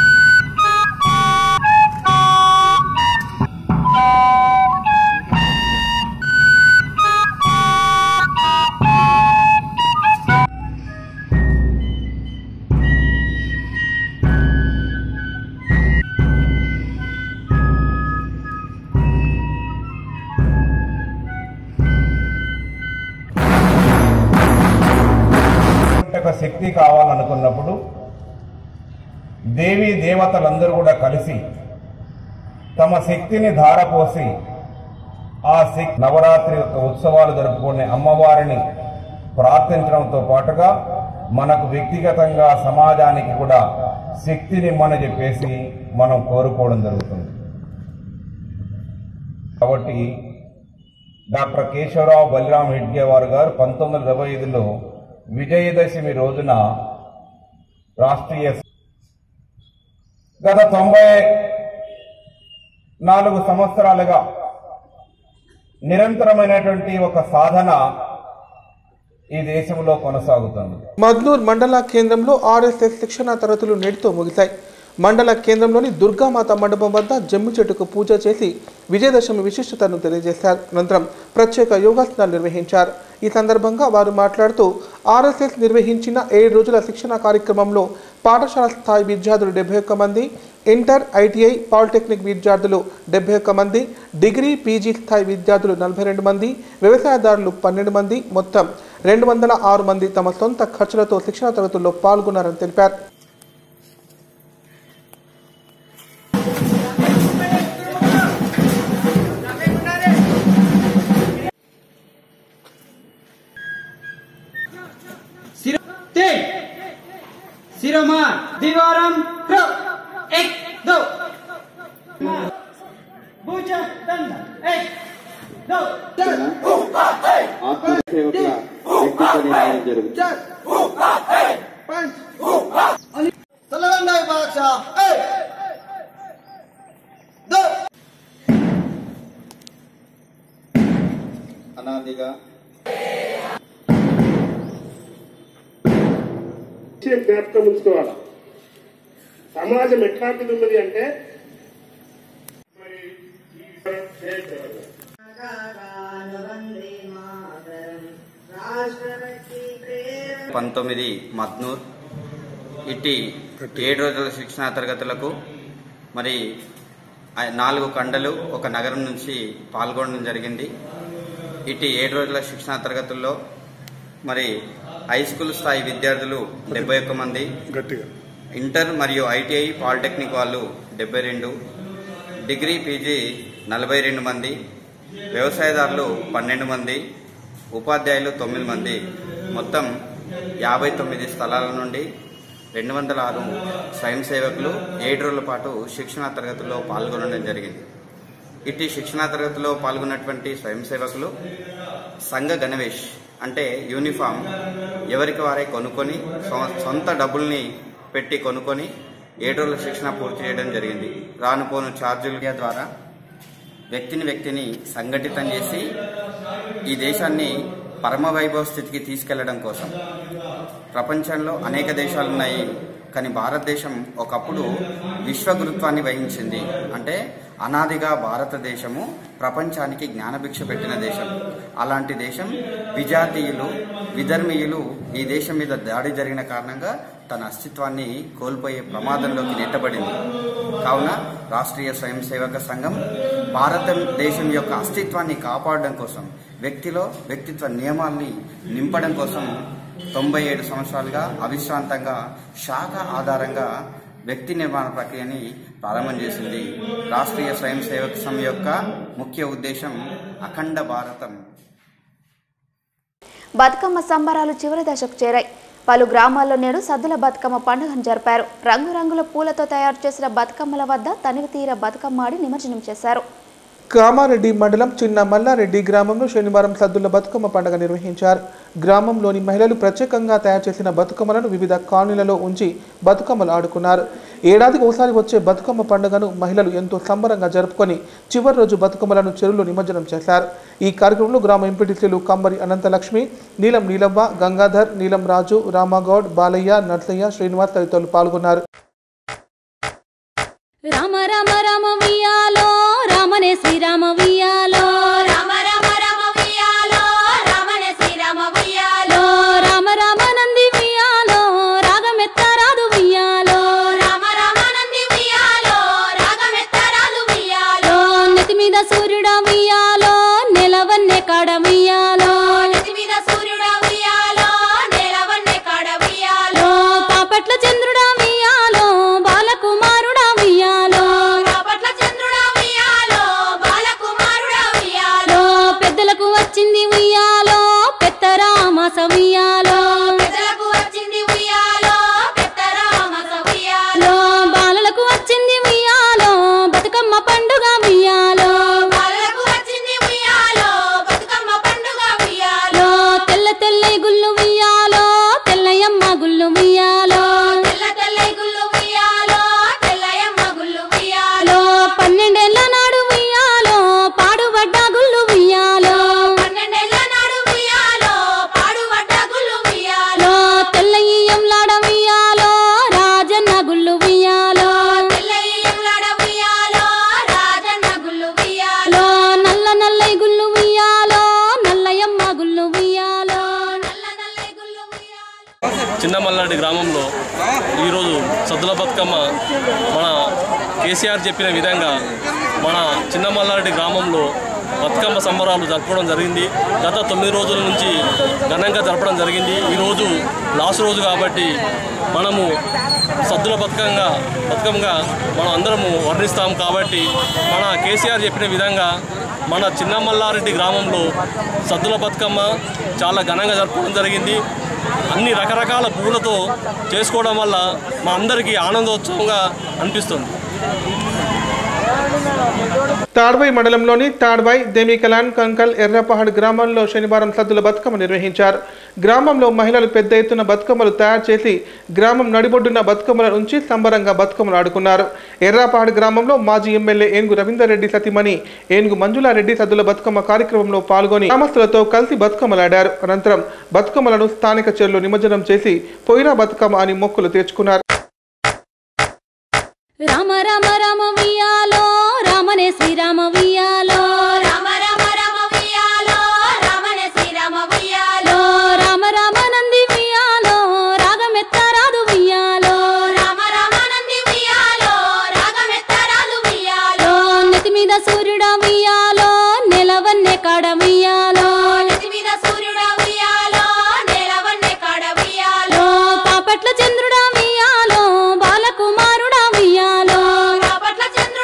ఒక శక్తి కావాలనుకున్నప్పుడు దేవీ దేవతలందరూ కూడా కలిసి తమ శక్తిని ధారపోసి ఆ శక్తి నవరాత్రి యొక్క ఉత్సవాలు జరుపుకునే అమ్మవారిని ప్రార్థించడంతో పాటుగా మనకు వ్యక్తిగతంగా సమాజానికి కూడా శక్తినిమ్మని చెప్పేసి మనం కోరుకోవడం జరుగుతుంది కాబట్టి డాక్టర్ కేశవరావు బలిరాం హెడ్గే వారు గారు పంతొమ్మిది వందల ఇరవై ఐదులో విజయదశమి రోజున రాష్ట్రీయ గత తొంభై నాలుగు సంవత్సరాలుగా నిరంతరమైనటువంటి ఒక సాధన ఈ దేశంలో కొనసాగుతుంది మద్నూర్ మండల కేంద్రంలో ఆర్ఎస్ఎస్ శిక్షణ తరగతులు నేటితో ముగిశాయి మండల కేంద్రంలోని దుర్గామాత మండపం వద్ద జమ్మి చెట్టుకు పూజ చేసి విజయదశమి విశిష్టతను తెలియజేశారు అనంతరం ప్రత్యేక యోగాసనాలు నిర్వహించారు ఈ సందర్భంగా వారు మాట్లాడుతూ ఆర్ఎస్ఎస్ నిర్వహించిన ఏడు రోజుల శిక్షణ కార్యక్రమంలో పాఠశాల స్థాయి విద్యార్థులు డెబ్బై ఒక్క మంది ఇంటర్ ఐటీఐ పాలిటెక్నిక్ విద్యార్థులు డెబ్బై ఒక్క మంది డిగ్రీ పీజీ స్థాయి విద్యార్థులు నలభై రెండు మంది వ్యవసాయదారులు పన్నెండు మంది మొత్తం రెండు వందల ఆరు మంది తమ సొంత ఖర్చులతో శిక్షణ తరగతుల్లో పాల్గొన్నారని తెలిపారు सिरोमा दिवारम क्रो एक दो भुज दंड एक दो ఆత్మసేవకుల వ్యక్తిత్వ నిర్ణయం జరుగుతుంది తెలంగాణ భాష ఏయ్! దో! అనాదిగా విషయం జ్ఞాపకం ఉంచుకోవాలి సమాజం ఎట్లాంటిది ఉన్నది అంటే పంతొమ్మిది మద్నూర్ ఇట్టి ఏడు రోజుల శిక్షణా తరగతులకు మరి ఆ నాలుగు కండలు ఒక నగరం నుంచి పాల్గొనడం జరిగింది ఇట్టి ఏడు రోజుల శిక్షణా తరగతుల్లో మరి హై స్కూల్ స్థాయి విద్యార్థులు డెబ్బై ఒక్క మంది ఇంటర్ మరియు ఐటీఐ పాలిటెక్నిక్ వాళ్ళు డెబ్బై రెండు డిగ్రీ పీజీ నలభై రెండు మంది వ్యవసాయదారులు పన్నెండు మంది ఉపాధ్యాయులు తొమ్మిది మంది మొత్తం యాభై తొమ్మిది స్థలాల నుండి రెండు వందల ఆరు స్వయం సేవకులు ఏడు రోజుల పాటు శిక్షణా తరగతుల్లో పాల్గొనడం జరిగింది ఇట్టి శిక్షణా తరగతిలో పాల్గొన్నటువంటి స్వయం సేవకులు సంఘ గణవేష్ అంటే యూనిఫామ్ ఎవరికి వారే కొనుక్కొని సొ- సొంత డబ్బుల్ని పెట్టి కొనుక్కొని ఏడు రోజుల శిక్షణ పూర్తి చేయడం జరిగింది రాను పోను ఛార్జీల ద్వారా వ్యక్తిని వ్యక్తిని సంఘటితం చేసి ఈ దేశాన్ని పరమ వైభవ స్థితికి తీసుకెళ్లడం కోసం ప్రపంచంలో అనేక దేశాలు ఉన్నాయి కానీ భారతదేశం ఒకప్పుడు విశ్వగురుత్వాన్ని వహించింది అంటే అనాదిగా భారతదేశము ప్రపంచానికి జ్ఞానభిక్ష పెట్టిన దేశం అలాంటి దేశం విజాతీయులు విధర్మీయులు ఈ దేశం మీద దాడి జరిగిన కారణంగా తన అస్తిత్వాన్ని కోల్పోయే ప్రమాదంలోకి నెట్టబడింది కావున రాష్ట్రీయ స్వయం సేవక సంఘం భారతదేశం యొక్క అస్తిత్వాన్ని కాపాడడం కోసం వ్యక్తిలో వ్యక్తిత్వ నియమాల్ని నింపడం కోసం తొంభై ఏడు సంవత్సరాలుగా అవిశ్రాంతంగా శాఖ ఆధారంగా వ్యక్తి నిర్మాణ ప్రక్రియని ప్రారంభం చేసింది రాష్ట్రీయ స్వయం సేవక సంఘం యొక్క ముఖ్య ఉద్దేశం అఖండ భారతం బతుకమ్మ సంబరాలు చివరి దశకు చేరాయి పలు గ్రామాల్లో నేడు సద్దుల బతుకమ్మ పండుగను జరిపారు రంగురంగుల పూలతో తయారు చేసిన బతుకమ్మల వద్ద తనివి తీర బతుకమ్మ ఆడి నిమజ్జనం చేశారు కామారెడ్డి మండలం చిన్న మల్లారెడ్డి గ్రామంలో శనివారం సద్దుల బతుకమ్మ పండుగ నిర్వహించారు గ్రామంలోని మహిళలు ప్రత్యేకంగా తయారు చేసిన బతుకమ్మలను వివిధ కాలనీలలో ఉంచి బతుకమ్మలు ఆడుకున్నారు ఏడాదికి ఒకసారి వచ్చే బతుకమ్మ పండుగను మహిళలు ఎంతో సంబరంగా జరుపుకొని చివరి రోజు బతుకమ్మలను చెరువులో నిమజ్జనం చేశారు ఈ కార్యక్రమంలో గ్రామ ఎంపీటీసీలు కమ్మరి అనంతలక్ష్మి నీలం నీలవ్వ గంగాధర్ నీలం రాజు రామగౌడ్ బాలయ్య నర్సయ్య శ్రీనివాస్ తదితరులు పాల్గొన్నారు రామ రామ రామ వియాలో రామనే శ్రీరామ వియాలో రామ రామ రామ వియాలో రామనే శ్రీరామ వియాలో రామ రామ నంది వియాలో రాగమెత్త రాదు వియాలో రామ రామ నంది వియాలో రాగమెత్త రాదు వియాలో నెతి మీద సూర్యుడా వియాలో నెలవన్నే కాడ వియాలో నెతి మీద సూర్యుడా వియాలో నెలవన్నే కాడ వియాలో పాపట్ల చంద్రుడా వియాలో బాలకుమారుడా వియాలో పాపట్ల చంద్రుడా వియాలో బాలకుమారుడా వియాలో పెద్దలకు వచ్చింది ఉయ్యాలో పెద్దరామాస ఉయ్యాలో పెద్దలకు వచ్చింది ఉయ్యాలో పెద్దరామాస ఉయ్యాలో బాలలకు వచ్చింది ఉయ్యాలో బతుకమ్మ పండుగ ఉయ్యాలో బాలలకు వచ్చింది ఉయ్యాలో బతుకమ్మ పండుగ ఉయ్యాలో తెల్ల తెల్ల గుళ్ళు ఉయ్యాలో తెల్లయమ్మ గుళ్ళు ఉయ్యాలో తెల్ల తెల్ల గుళ్ళు ఉయ్యాలో తెల్లయమ్మ గుళ్ళు ఉయ్యాలో పన్నెండేళ్ల నాడు ఉయ్యాలో పాడుబడ్డ గుళ్ళు ఉయ్యాలో పన్నెండేళ్ల నాడు ఉయ్యాలో పాడుబడ్డ గుళ్ళు ఉయ్యాలో తెల్లయ్యంలాడ ఉయ్యాలో రాజన్న గుళ్ళు ఉయ్యాలో తెల్లయ్యంలాడ ఉయ్యాలో రాజన్న గుళ్ళు ఉయ్యాలో నల్ల నల్లై గుళ్ళు ఉయ్యాలో నల్లయమ్మ గుళ్ళు ఉయ్యాలో చిన్న మల్లాడి గ్రామంలో ఈరోజు సద్దుల బతుకమ్మ మన కేసీఆర్ చెప్పిన విధంగా మన చిన్న మల్లారెడ్డి గ్రామంలో బతుకమ్మ సంబరాలు జరపడం జరిగింది గత తొమ్మిది రోజుల నుంచి ఘనంగా జరపడం జరిగింది ఈరోజు లాస్ట్ రోజు కాబట్టి మనము సద్దుల బతుకంగా బతుకమ్మగా మనం అందరము వర్ణిస్తాం కాబట్టి మన కేసీఆర్ చెప్పిన విధంగా మన చిన్న మల్లారెడ్డి గ్రామంలో సద్దుల బతుకమ్మ చాలా ఘనంగా జరపడం జరిగింది అన్ని రకరకాల పువ్వులతో చేసుకోవడం వల్ల మా అందరికీ ఆనందోత్సవంగా అనిపిస్తుంది తాడ్వాయి మండలంలోని తాడ్వాయి దేమికలాన్ కంకల్ ఎర్రపహాడ్ గ్రామంలో శనివారం సద్దుల బతుకమ్మ నిర్వహించారు గ్రామంలో మహిళలు పెద్ద ఎత్తున బతుకమ్మలు తయారు చేసి గ్రామం నడిబొడ్డున బతుకమ్మల నుంచి సంబరంగా బతుకమ్మలు ఆడుకున్నారు ఎర్రాపహాడ్ గ్రామంలో మాజీ ఎమ్మెల్యే ఏనుగు రవీందర్ రెడ్డి సతీమణి ఏనుగు మంజులారెడ్డి సద్దుల బతుకమ్మ కార్యక్రమంలో పాల్గొని గ్రామస్తులతో కలిసి బతుకమ్మలాడారు అనంతరం బతుకమ్మలను స్థానిక చెరువులో నిమజ్జనం చేసి పోయినా బతుకమ్మ అని మొక్కులు తీర్చుకున్నారు రామ రామ రామ వియాలో రామనే శ్రీరామ వియాలో రామ రామ రామ వియాలో రామనే శ్రీరామ వియాలో రామ రామ నంది వియాలో రాగమెత్త రాదు వియాలో రామ రామ నంది వియాలో రాగమెత్త రాదు వియాలో నెతి మీద సూర్యుడా వియాలో నెలవన్నే కాడ వియాలో నెతి మీద సూర్యుడా వియాలో నెలవన్నే కాడ వియాలో పాపట్ల చంద్రుడా వియాలో బాలకుమారుడా వియాలో పాపట్ల చంద్రుడా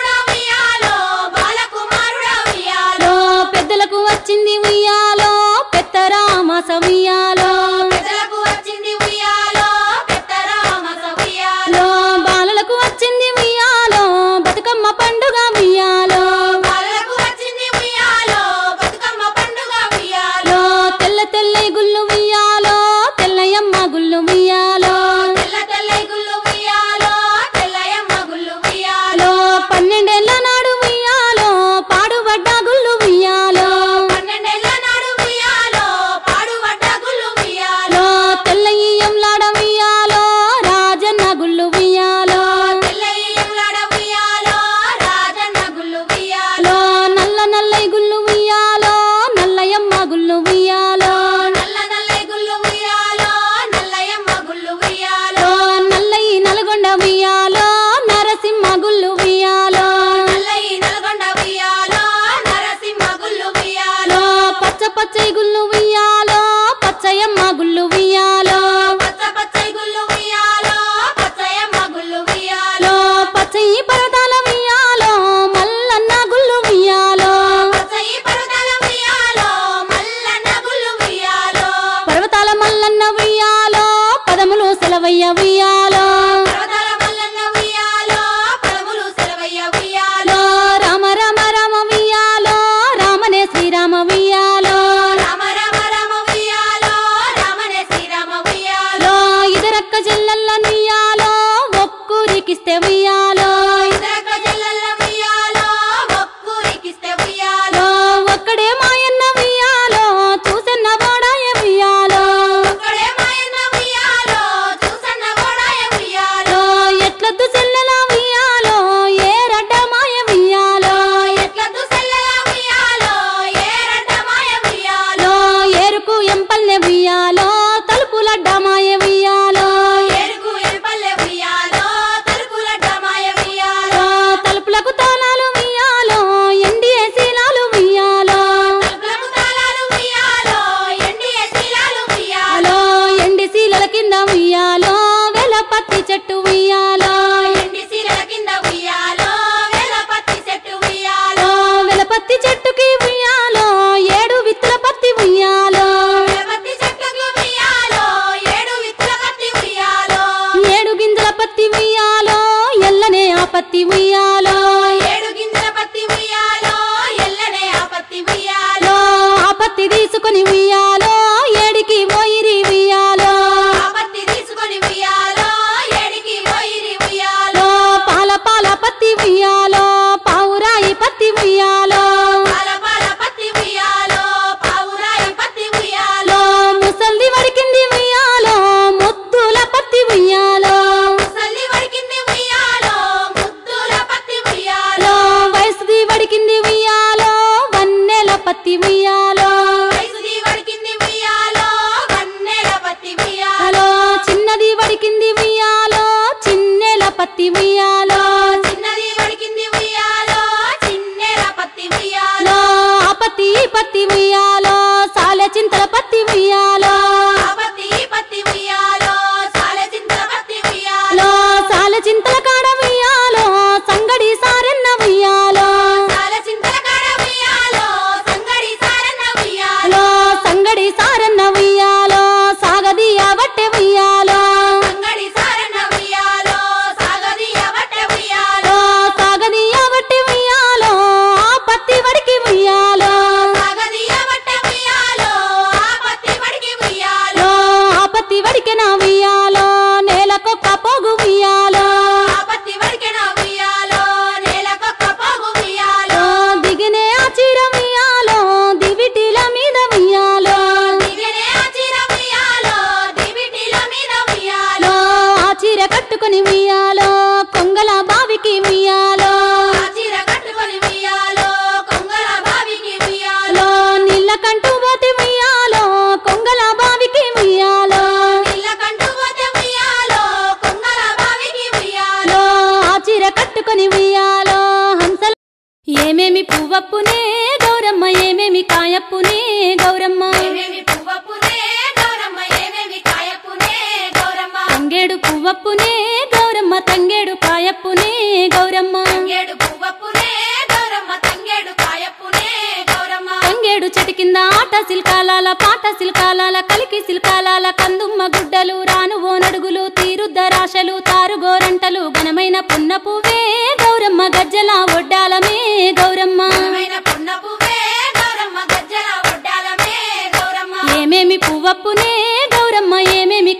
గుళ్ళు ఉయ్యాలో తెల్ల తెల్ల గుళ్ళు ఉయ్యాలో తెల్లయమ్మ గుళ్ళు ఉయ్యాలో పన్నెండేళ్ల నాడు ఉయ్యాలో పాడుబడ్డ గుళ్ళు ఉయ్యాలో పన్నెండేళ్ల నాడు ఉయ్యాలో పాడుబడ్డ గుళ్ళు ఉయ్యాలో తెల్లయ్యంలాడ ఉయ్యాలో రాజన్న గుళ్ళు ఉయ్యాలో తెల్లయ్యంలాడ ఉయ్యాలో రాజన్న గుళ్ళు ఉయ్యాలో నల్ల నల్లై గుళ్ళు ఉయ్యాలో నల్లయమ్మ గుళ్ళు ఉయ్యాలో నల్ల నల్ల గుళ్ళు ఉయ్యాలో నల్లయమ్మ గుళ్ళు ఉయ్యాలో నల్లయి నల్గొండ ఉయ్యాలో నరసింహ గుళ్ళు ఉయ్యాలో నల్లయి నల్గొండ ఉయ్యాలో నరసింహ గుళ్ళు ఉయ్యాలో పచ్చ పచ్చై గుళ్ళు ఉయ్యాలో పచ్చయమ్మ గుళ్ళు ఉయ్యాలో పచ్చ పచ్చై గుళ్ళు ఉయ్యాలో పచ్చయమ్మ గుళ్ళు ఉయ్యాలో పచ్చయి పరదాల ఉయ్యాలో మల్లన్న గుళ్ళు ఉయ్యాలో పచ్చయి పర్వతాల ఉయ్యాలో మల్లన్న గుళ్ళు ఉయ్యాలో పర్వతాల మల్లన్న ఉయ్యాలో పదములు సెలవయ్య ఉయ్యాలో పర్వతాల మల్లన్న ఉయ్యాలో పదములు సెలవయ్య ఉయ్యాలో రామ రామ రామ ఉయ్యాలో రామనే శ్రీరామ ఉయ్యాలో రామ రామ రామ ఉయ్యాలో రామనే శ్రీరామ ఉయ్యాలో ఇదరక్క చెల్లెల్ల నుయ్యాలో ఒక్కూరికిస్తే ఉయ్యాలో ఇదరక్క చెల్లెల్ల ఉయ్యాలో ఒక్కూరికిస్తే ఉయ్యాలో ఒక్కడే మాయన్న ఉయ్యాలో చూసన్న వాడాయ ఉయ్యాలో ఒక్కడే మాయన్న ఉయ్యాలో చూసన్న గోడాయ ఉయ్యాలో ఎట్లద్దు చెల్లెల ఉయ్యాలో ఏ రడ్డ మాయ ఉయ్యాలో ఎట్లద్దు సెల్లెల ఉయ్యాలో ఏ రడ్డ మాయ ఉయ్యాలో ఏరుకు ఎంపల్లె ఉయ్యాలో తలుపులడ్డ మాయ ఉయ్యాలో ఎరుకు ఎరుపల్లె ఉయ్యాలో తలుపులడ్డ మాయ ఉయ్యాలో తలుపులకు తాళాలు ఉయ్యాలో ఎండి శీలాలు ఉయ్యాలో తలుపులకు తాళాలు ఉయ్యాలో ఎండి శీలాలు ఉయ్యాలో ఎండి శీలల కింద ఉయ్యాలో వెల పత్తి చెట్టు ఉయ్యాలో ఎండి శీలల కింద ఉయ్యాలో వేల పత్తి చెట్టు ఉయ్యాలో వెల పత్తి చెట్టుకి ఉయ్యాలో ఏడు విత్తుల పత్తి ఉయ్యాలో పత్తి చెట్లకు ఉయ్యాలో ఏడు విత్తుల పత్తి ఉయ్యాలో ఏడు గింజల పత్తి ఉయ్యాలో ఎల్లనే ఆ పత్తి ఉయ్యాలో ఏడు గింజల పత్తి ఉయ్యాలో ఎల్లనే ఆ పత్తి ఉయ్యాలో ఆ పత్తి తీసుకొని ఉయ్యాలో ఏడికి మోయిరి ఉయ్యాలో ఆ పత్తి తీసుకొని ఉయ్యాలో ఏడికి పోయిరి ఉయ్యాలో పాల పాల పత్తి ఉయ్యాలో పావురాయి పత్తి ఉయ్యాలో పాల పాల పత్తి ఉయ్యాలో పావురాయి పత్తి ఉయ్యాలో ముసల్ది వడికింది ఉయ్యాలో ముద్దుల పత్తి ఉయ్యాలో ముసల్లి వడికింది ఉయ్యాలో ముద్దుల పత్తి ఉయ్యాలో వయసుది వడికింది ఉయ్యాలో వన్నెల పత్తి ఉయ్యాలో వయసుది వడికింది ఉయ్యాలో వన్నెల పత్తి ఉయ్యాలో చిన్నది వడికింది ఉయ్యాలో చిన్నెల పత్తి ఉయ్యాలో చిన్నది వడికింది ఉయ్యాలో చిన్నెల పత్తి ఉయ్యాలో ఆ పత్తి ఈ పత్తి ఉయ్యాలో సాలె చింతల పత్తి ఉయ్యాలో ఆ పత్తి ఈ పత్తి ఉయ్యాలో సాలె చింతల పత్తి ఉయ్యాలో సాలె చింతల కాడ ఉయ్యాలో సంగడి సారెన్న ఉయ్యాలో సాలె చింతల కాడ ఉయ్యాలో సంగడి సారన్న ఉయ్యాలో సంగడి సారన్న ఉయ్యాలో సాగదీయ బట్టె ఉయ్యాలో సంగడి సారన్న ఉయ్యాలో సాగదీయ బట్టె ఉయ్యాలో సాగదీయ బట్టె ఉయ్యాలో ఆ పత్తి వడికి ఉయ్యాలో సాగదీయ బట్టె ఉయ్యాలో ఆ పత్తి వడికి ఉయ్యాలో ఆ పత్తి వడికెన ఉయ్యాలో నేలకొక్క పోగు ఉయ్యాలో ఆ పత్తి వడికెన ఉయ్యాలో నేలకొక్క పోగు ఉయ్యాలో దిగినే ఆ చీర ఉయ్యాలో దివిటిల మీద ఉయ్యాలో దిగనే ఆ చీర ఉయ్యాలో దివిటీల మీద ఉయ్యాలో ఆ చీర కట్టుకొని ఉయ్యాలో కొంగల బావికి ఉయ్యాలో ఆ చీర కట్టుకొని ఉయ్యాలో కొంగల బావికి ఉయ్యాలో నీళ్ళ కంటూ పోతే ఉయ్యాలో కొంగల బావికి ఉయ్యాలో నీళ్ళ కంటూ పోతే ఉయ్యాలో కొంగల బావికి ఉయ్యాలో ఆ చీర కట్టుకొని ఉయ్యాలో హంసల ఏమేమి పువ్వప్పునే గౌరమ్మ ఏమేమి కాయప్పునే గౌరమ్మ ఏమేమి పువ్వప్పునే గౌరమ్మ ఏమేమి కాయప్పునే గౌరమ్మ తంగేడు పువ్వప్పునే గౌరమ్మ తంగేడు కాయప్పునే గౌరమ్మ తంగేడు పువ్వప్పునే గౌరమ్మ తంగేడు కాయప్పునే గౌరమ్మ తంగేడు చెట్టు కింద ఆట సిల్కాలాల పాట సిల్కాలాల కలికి సిల్కాలాల కందుమ్మ గుడ్డలు రాను ఓనడుగులు తీరుద్దరాశలు తారుగోరంటలు ఘనమైన పున్న పువ్వే గౌరమ్మ గజ్జల ఒడ్డాలమే గౌరమ్మ పున్న పువ్వే గౌరమ్మ గజ్జల ఒడ్డాలమే గౌరమ్మ ఏమేమి పువ్వప్పునే గౌరమ్మ ఏమేమి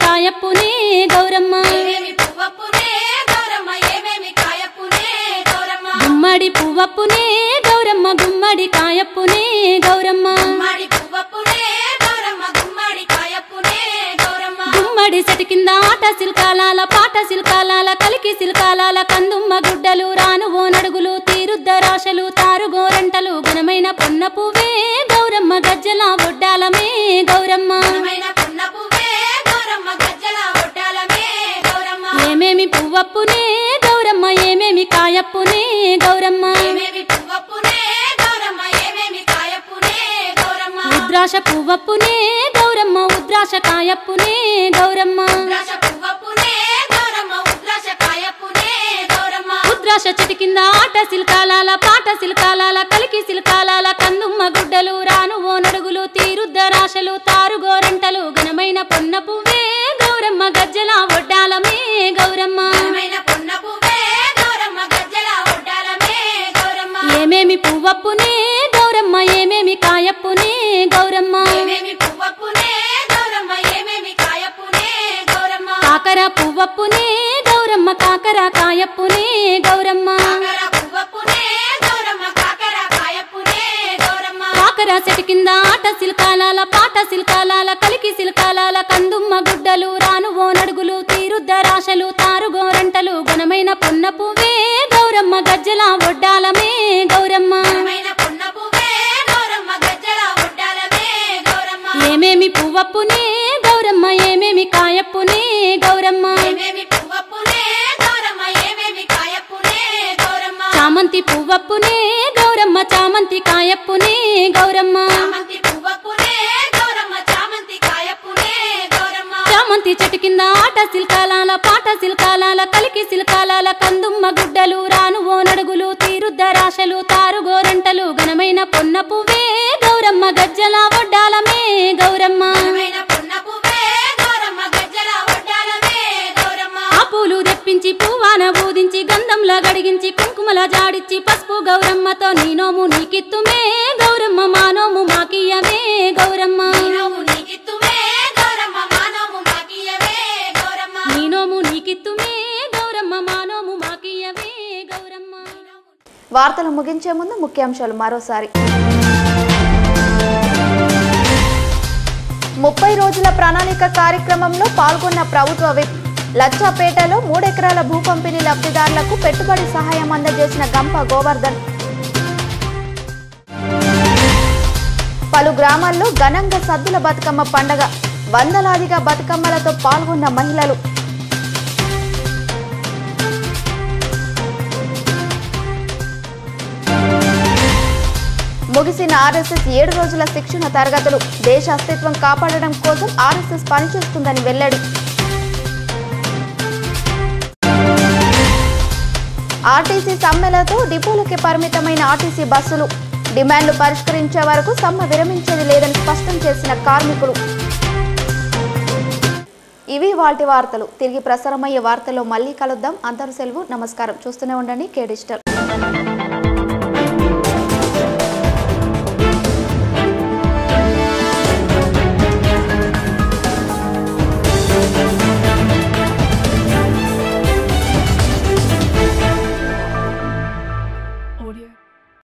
కాయప్పునే గౌరమ్మ ఏమేమి పువ్వప్పునే గౌరమ్మ ఏమేమి కాయప్పునే గౌరమ్మ గుమ్మడి పువ్వప్పునే గౌరమ్మ గుమ్మడి కాయప్పునే గౌరమ్మ గుమ్మడి పువ్వప్పునే గౌరమ్మ గుమ్మడి కాయప్పునే గౌరమ్మ గుమ్మడి చెట్టు కింద ఆట సిల్కాలాల పాట సిల్కాలాల కలికి సిల్కాలాల కందుమ్మ గుడ్డలు రాను ఓ నడుగులు తీరుద్ద రాశలు తారు గోరంటలు గుణమైన పొన్న పువ్వే గౌరమ్మ గజ్జల ఒడ్డాలమే గౌరమ్మ ఘనమైన పున్న పువ్వే గౌరమ్మ గజ్జల ఒడ్డాలమే గౌరమ్మ ఏమేమి పువ్వప్పునే గౌరమ్మ ఏమేమి కాయప్పునే గౌరమ్మ ఏమేమి పువ్వప్పునే గౌరమ్మ ఏమేమి కాయప్పునే గౌరమ్మ ఉద్రాశ పువ్వప్పునే గౌరమ్మ ఉద్రాశ కాయప్పునే గౌరమ్మ ఉద్రాశ పువ్వప్పునే గౌరమ్మ ఉద్రాశ కాయప్పునే గౌరమ్మ ఉద్రాశ చెట్టు కింద ఆట సిల్కాలాల పాట సిల్కాలాల కలికి సిల్కాలాల కందుమ్మ గుడ్డలు రాను ఓ నడుగులు తీరుద్ద రాశలు తారు గోరంటలు ఘనమైన పొన్న పువ్వే గౌరమ్మ గజ్జల ఒడ్డాలమే గౌరమ్మ ఘనమైన పున్న పువ్వే గౌరమ్మ గజ్జల ఒడ్డాలమే గౌరమ్మ ఏమేమి పువ్వప్పునే గౌరమ్మ ఏమేమి కాయప్పునే గౌరమ్మ ఏమేమి పువ్వప్పునే గౌరమ్మ ఏమేమి కాయప్పునే గౌరమ్మ కాకర పువ్వప్పునే గౌరమ్మ కాకర కాయప్పునే గౌరమ్మ కాకర పువ్వప్పునే గౌరమ్మ కాకర కాయప్పునే గౌరమ్మ కాకర చెట్టు కింద ఆట సిల్కాలాల పాట సిల్కాలాల కలికి సిల్కాలాల కందుమ్మ గుడ్డలు రాను ఓ నడుగులు తీరుద్ద రాశలు తారు గోరంటలు గుణమైన పొన్న పువ్వే గౌరమ్మ గజ్జల ఒడ్డాలమే గౌరమ్మ ఘనమైన పున్న పువ్వే గౌరమ్మ గజ్జల ఒడ్డాలమే గౌరమ్మ ఏమేమి పువ్వప్పునే గౌరమ్మ ఏమేమి కాయప్పునే గౌరమ్మ ఏమేమి పువ్వప్పునే గౌరమ్మ ఏమేమి కాయప్పునే గౌరమ్మ చామంతి పువ్వప్పునే గౌరమ్మ చామంతి కాయప్పునే గౌరమ్మ చామంతి పువ్వప్పునే గౌరమ్మ చామంతి కాయప్పునే గౌరమ్మ చామంతి చెట్టు కింద ఆట సిల్కాలాల పాట సిల్కాలాల కలికి సిల్కాలాల కందుమ్మ గుడ్డలు రాను ఓ నడుగులు తీరుద్ద రాశలు తారు గోరంటలు ఘనమైన పొన్న పువ్వే గౌరమ్మ గజ్జల ఒడ్డాలమే గౌరమ్మ ఘనమైన పున్న పువ్వే గౌరమ్మ గజ్జల ఒడ్డాలమే గౌరమ్మ ఆ పూలు తెప్పించి పువ్వాన బూదించి గంధంలా గడిగించి కుంకుమల జాడిచ్చి పసుపు గౌరమ్మతో నీ నోము నీకిత్తుమే గౌరమ్మ మా నోము మాకియ్యవే గౌరమ్మ నీనోము నీకిత్తుమే గౌరమ్మ మానోము మాకియవే గౌరమ్మ నీ నోము నీకిత్తుమే గౌరమ్మ మా నోము మాకియ్యవే గౌరమ్మ వార్తలు ముగించే ముందు ముఖ్యాంశాలు మరోసారి ముప్పై రోజుల ప్రణాళిక కార్యక్రమంలో పాల్గొన్న ప్రభుత్వ విప్ లచ్చాపేటలో మూడెకరాల భూ పంపిణీ లబ్ధిదారులకు పెట్టుబడి సహాయం అందజేసిన గంప గోవర్ధన్ పలు గ్రామాల్లో ఘనంగా సద్దుల బతుకమ్మ పండగ వందలాదిగా బతుకమ్మలతో పాల్గొన్న మహిళలు ముగిసిన ఆర్ఎస్ఎస్ ఏడు రోజుల శిక్షణ తరగతులు దేశ అస్తిత్వం కాపాడడం కోసం ఆర్ఎస్ఎస్ పనిచేస్తుందని వెల్లడి ఆర్టీసీ సమ్మెలతో డిపోలకే పరిమితమైన ఆర్టీసీ బస్సులు డిమాండ్లు పరిష్కరించే వరకు సమ్మె విరమించేది లేదని స్పష్టం చేసిన కార్మికులు ఇవి వాటి వార్తలు తిరిగి ప్రసారమయ్యే వార్తల్లో మళ్ళీ కలుద్దాం అందరూ సెలవు నమస్కారం చూస్తూనే ఉండండి కే డిజిటల్